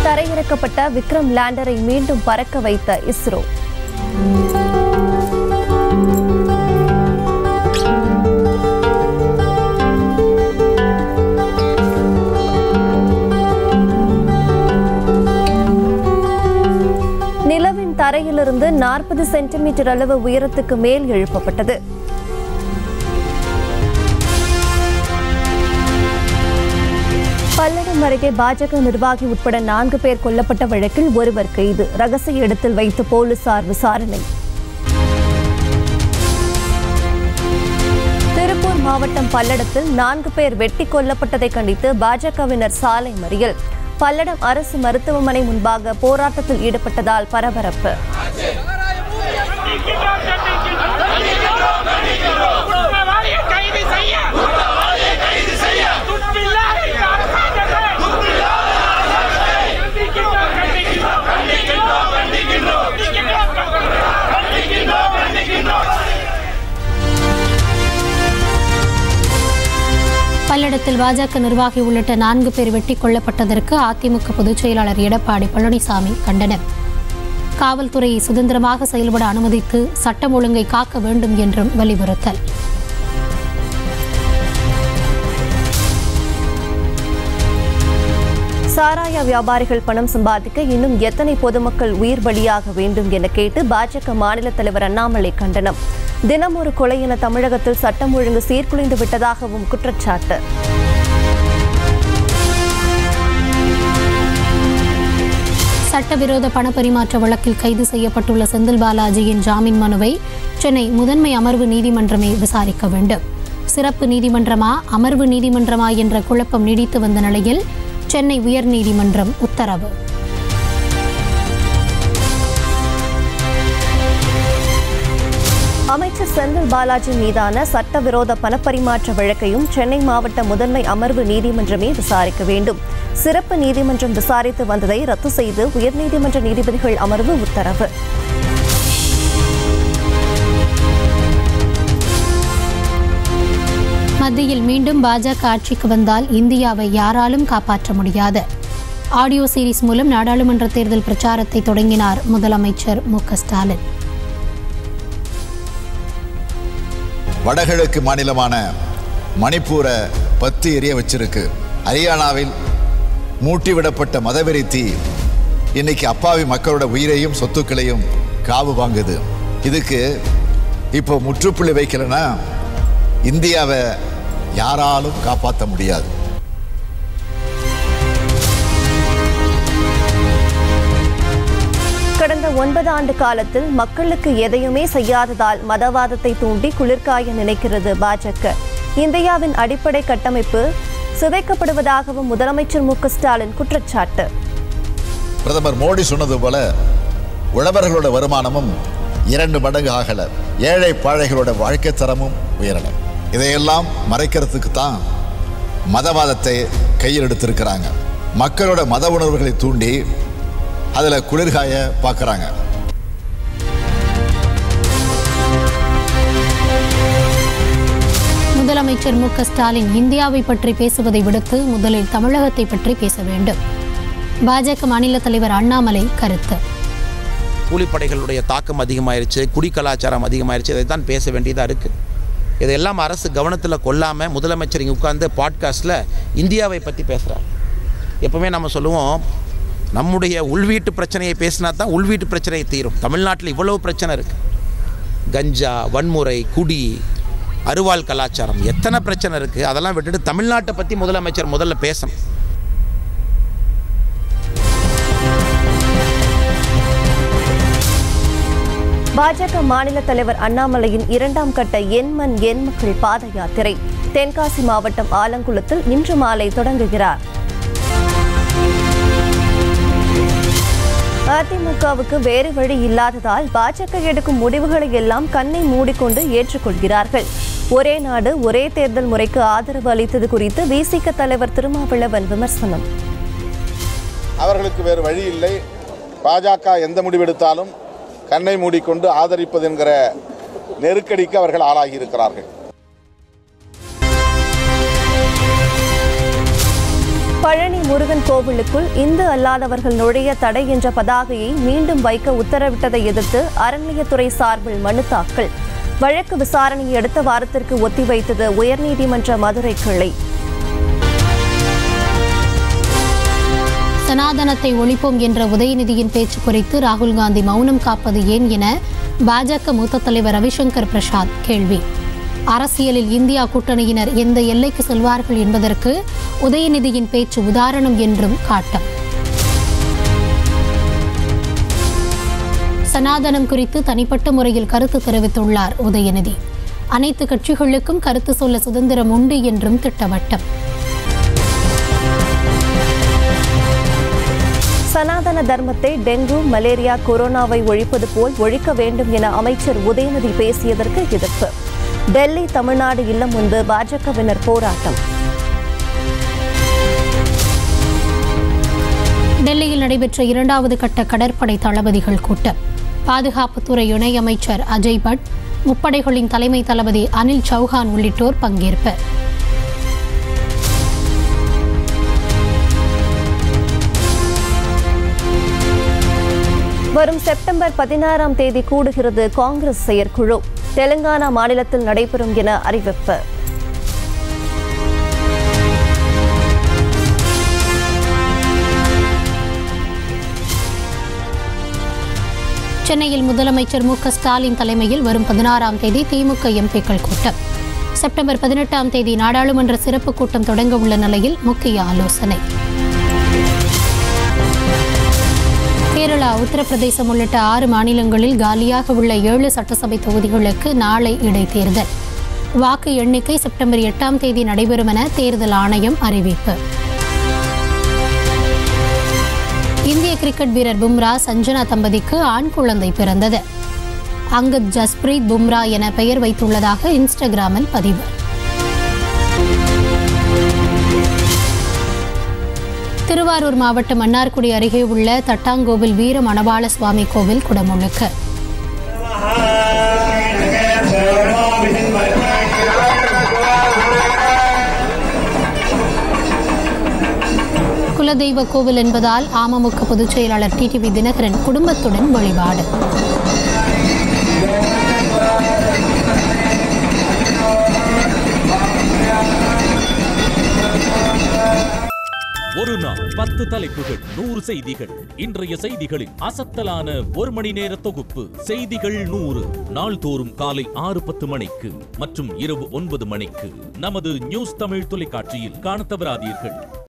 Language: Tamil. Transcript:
தரையிறக்கப்பட்ட விக்ரம் லேண்டரை மீண்டும் பறக்க வைத்த இஸ்ரோ நிலவின் தரையிலிருந்து நாற்பது சென்டிமீட்டர் அளவு உயரத்துக்கு மேல் எழுப்பப்பட்டது பல்லடம் அருகே பாஜக நிர்வாகி உட்பட நான்கு பேர் கொல்லப்பட்ட வழக்கில் ஒருவர் கைது ரகசிய இடத்தில் வைத்து போலீசார் விசாரணை திருப்பூர் மாவட்டம் பல்லடத்தில் நான்கு பேர் வெட்டி கொல்லப்பட்டதை கண்டித்து பாஜகவினர் சாலை மறியல் பல்லடம் அரசு மருத்துவமனை முன்பாக போராட்டத்தில் ஈடுபட்டதால் பரபரப்பு குற்றவாளியை கைது செய்ய துப்பில்லாத இந்த அரசாங்கத்தை கண்டிக்கின்றோம், கண்டிக்கின்றோம், கண்டிக்கின்றோம், கண்டிக்கின்றோம், கண்டிக்கின்றோம், கண்டிக்கின்றோம். பல்லடத்தில் பாஜக நிர்வாகி உள்ளிட்ட நான்கு பேர் வெட்டிக் கொல்லப்பட்டதற்கு அதிமுக பொதுச் செயலாளர் எடப்பாடி பழனிசாமி கண்டனம் காவல்துறையை சுதந்திரமாக செயல்பட அனுமதித்து சட்டம் ஒழுங்கை காக்க வேண்டும் என்றும் வலியுறுத்தல் சாராய வியாபாரிகள் பணம் சம்பாதிக்க இன்னும் எத்தனை பொதுமக்கள் உயிர் பலியாக வேண்டும் என கேட்டு பாஜக மாநில தலைவர் அண்ணாமலை கண்டனம் தினம் ஒரு கொலை என தமிழகத்தில் சட்டம் ஒழுங்கு சீர்குலைந்து விட்டதாகவும் குற்றச்சாட்டு சட்டவிரோத பணப்பரிமாற்ற வழக்கில் கைது செய்யப்பட்டுள்ள செந்தில் பாலாஜியின் ஜாமீன் மனுவை சென்னை முதன்மை அமர்வு நீதிமன்றமே விசாரிக்க வேண்டும் சிறப்பு நீதிமன்றமா அமர்வு நீதிமன்றமா என்ற குழப்பம் நீடித்து வந்த நிலையில் சென்னை உயர்நீதிமன்றம் உத்தரவு அமைச்சர் செந்தில் பாலாஜி மீதான சட்டவிரோத பணப்பரிமாற்ற வழக்கையும் சென்னை மாவட்ட முதன்மை அமர்வு நீதிமன்றமே விசாரிக்க வேண்டும் சிறப்பு நீதிமன்றம் விசாரித்து வந்ததை ரத்து செய்து உயர்நீதிமன்ற நீதிபதிகள் அமர்வு உத்தரவு மத்தியில் மீண்டும் பாஜக ஆட்சிக்கு வந்தால் இந்தியாவை யாராலும் காப்பாற்ற முடியாது ஆடியோ சீரிஸ் மூலம் நாடாளுமன்ற தேர்தல் பிரச்சாரத்தை தொடங்கினார் முதலமைச்சர் மு க ஸ்டாலின் வடகிழக்கு மாநிலமான மணிப்பூரை பத்து எரிய வச்சிருக்கு ஹரியானாவில் மூட்டிவிடப்பட்ட மதவெறி தீ இன்னைக்கு அப்பாவி மக்களோட உயிரையும் சொத்துக்களையும் காவு வாங்குது இதுக்கு இப்போ முற்றுப்புள்ளி வைக்கலைன்னா இந்தியாவை யாராலும் காப்பாற்ற முடியாது கடந்த ஒன்பது ஆண்டு காலத்தில் மக்களுக்கு எதையுமே செய்யாததால் மதவாதத்தை தூண்டி குளிர்காய நினைக்கிறது பாஜக இந்தியாவின் அடிப்படை கட்டமைப்பு சிதைக்கப்படுவதாகவும் முதலமைச்சர் மு க ஸ்டாலின் குற்றச்சாட்டு பிரதமர் மோடி சொன்னது போல உழவர்களோட வருமானமும் இரண்டு மடங்கு ஆகல ஏழை பாழைகளோட வாழ்க்கை தரமும் உயரல இதையெல்லாம் மறைக்கிறதுக்கு தான் மதவாதத்தை கையில் எடுத்திருக்கிறாங்க மக்களோட மத உணர்வுகளை தூண்டி அதில் குளிர்காய பார்க்குறாங்க முதலமைச்சர் மு க ஸ்டாலின் இந்தியாவை பற்றி பேசுவதை விடுத்து முதலில் தமிழகத்தை பற்றி பேச வேண்டும் பாஜக மாநில தலைவர் அண்ணாமலை கருத்து கூலிப்படைகளுடைய தாக்கம் அதிகமாயிருச்சு குடி கலாச்சாரம் அதிகமாயிருச்சு இதை தான் பேச வேண்டியதாக இருக்குது இதையெல்லாம் அரசு கவனத்தில் கொள்ளாமல் முதலமைச்சர் இங்கே உட்கார்ந்து பாட்காஸ்ட்டில் இந்தியாவை பற்றி பேசுகிறார் எப்பவுமே நம்ம சொல்லுவோம் நம்முடைய உள்வீட்டு பிரச்சனையை பேசினா தான் உள்வீட்டு பிரச்சனை தீரும் தமிழ்நாட்டில் இவ்வளவு பிரச்சனை இருக்குது கஞ்சா வன்முறை குடி அருவாள் கலாச்சாரம் எத்தனை பிரச்சனை இருக்குது அதெல்லாம் விட்டுட்டு தமிழ்நாட்டை பற்றி முதலமைச்சர் முதல்ல பேசணும் பாஜக மாநில தலைவர் அண்ணாமலையின் இரண்டாம் கட்ட என் மண் என் மக்கள் பாத யாத்திரை தென்காசி மாவட்டம் ஆலங்குளத்தில் இன்று மாலை தொடங்குகிறார் அதிமுகவுக்கு வேறு வழி இல்லாததால் பாஜக எடுக்கும் முடிவுகளை எல்லாம் கண்ணை மூடிக்கொண்டு ஏற்றுக்கொள்கிறார்கள் ஒரே நாடு ஒரே தேர்தல் முறைக்கு ஆதரவு அளித்தது குறித்து விசிக தலைவர் திருமாவளவன் விமர்சனம் அவர்களுக்கு வேறு வழி இல்லை பாஜக எந்த முடிவெடுத்தாலும் கண்ணை மூடிக்கொண்டு ஆதரிப்பது என்கிற நெருக்கடிக்கு அவர்கள் ஆளாகி இருக்கிறார்கள் பழனி முருகன் கோவிலுக்குள் இந்து அல்லாதவர்கள் நுழைய தடை என்ற பதாகையை மீண்டும் வைக்க உத்தரவிட்டதை எதிர்த்து அறநிலையத்துறை சார்பில் மனு தாக்கல் வழக்கு விசாரணையை அடுத்த வாரத்திற்கு ஒத்திவைத்தது உயர்நீதிமன்ற மதுரை கிளை சனாதனத்தை ஒழிப்போம் என்ற உதயநிதியின் பேச்சு குறித்து ராகுல் காந்தி மௌனம் காப்பது ஏன் என பாஜக மூத்த தலைவர் ரவிசங்கர் பிரசாத் கேள்வி அரசியலில் இந்தியா கூட்டணியினர் எந்த எல்லைக்கு செல்வார்கள் என்பதற்கு உதயநிதியின் பேச்சு உதாரணம் என்றும் காட்டம் சனாதனம் குறித்து தனிப்பட்ட முறையில் கருத்து தெரிவித்துள்ளார் உதயநிதி அனைத்து கட்சிகளுக்கும் கருத்து சொல்ல சுதந்திரம் உண்டு என்றும் திட்டவட்டம் சனாதன தர்மத்தை டெங்கு மலேரியா கொரோனாவை ஒழிப்பது போல் ஒழிக்க வேண்டும் என அமைச்சர் உதயநிதி பேசியதற்கு எதிர்ப்பு டெல்லி தமிழ்நாடு இல்லம் முன்பு பாஜகவினர் போராட்டம் டெல்லியில் நடைபெற்ற இரண்டாவது கட்ட கடற்படை தளபதிகள் கூட்டம் பாதுகாப்புத்துறை இணையமைச்சர் அஜய் பட் முப்படைகளின் தலைமை தளபதி அனில் சௌஹான் உள்ளிட்டோர் பங்கேற்பு வரும் செப்டம்பர் பதினாறாம் தேதி கூடுகிறது காங்கிரஸ் செயற்குழு தெலுங்கானா மாநிலத்தில் நடைபெறும் என அறிவிப்பு சென்னையில் முதலமைச்சர் மு க ஸ்டாலின் தலைமையில் வரும் பதினாறாம் தேதி திமுக எம்பிக்கள் கூட்டம் செப்டம்பர் பதினெட்டாம் தேதி நாடாளுமன்ற சிறப்பு கூட்டம் தொடங்க உள்ள நிலையில் முக்கிய ஆலோசனை கேரளா உத்தரப்பிரதேசம் உள்ளிட்ட ஆறு மாநிலங்களில் காலியாக உள்ள ஏழு சட்டசபை தொகுதிகளுக்கு நாளை இடைத்தேர்தல் வாக்கு எண்ணிக்கை செப்டம்பர் எட்டாம் தேதி நடைபெறும் என தேர்தல் ஆணையம் அறிவிப்பு இந்திய கிரிக்கெட் வீரர் பும்ரா சஞ்சனா தம்பதிக்கு ஆண் குழந்தை பிறந்தது அங்கத் ஜஸ்பிரீத் பும்ரா என பெயர் வைத்துள்ளதாக இன்ஸ்டாகிராமில் பதிவு திருவாரூர் மாவட்டம் மன்னார்குடி அருகே உள்ள தட்டாங்கோவில் வீர மணவாள சுவாமி கோவில் குடமுழுக்கு குலதெய்வ கோவில் என்பதால் அமமுக பொதுச் செயலாளர் டிடிவி தினகரன் குடும்பத்துடன் வழிபாடு ஒரு நாள் பத்து தலைப்புகள் நூறு செய்திகள் இன்றைய செய்திகளின் அசத்தலான ஒரு மணி நேர தொகுப்பு செய்திகள் நூறு நாள்தோறும் காலை ஆறு பத்து மணிக்கு மற்றும் இரவு ஒன்பது மணிக்கு நமது நியூஸ் தமிழ் தொலைக்காட்சியில் காணத் தவறாதீர்கள்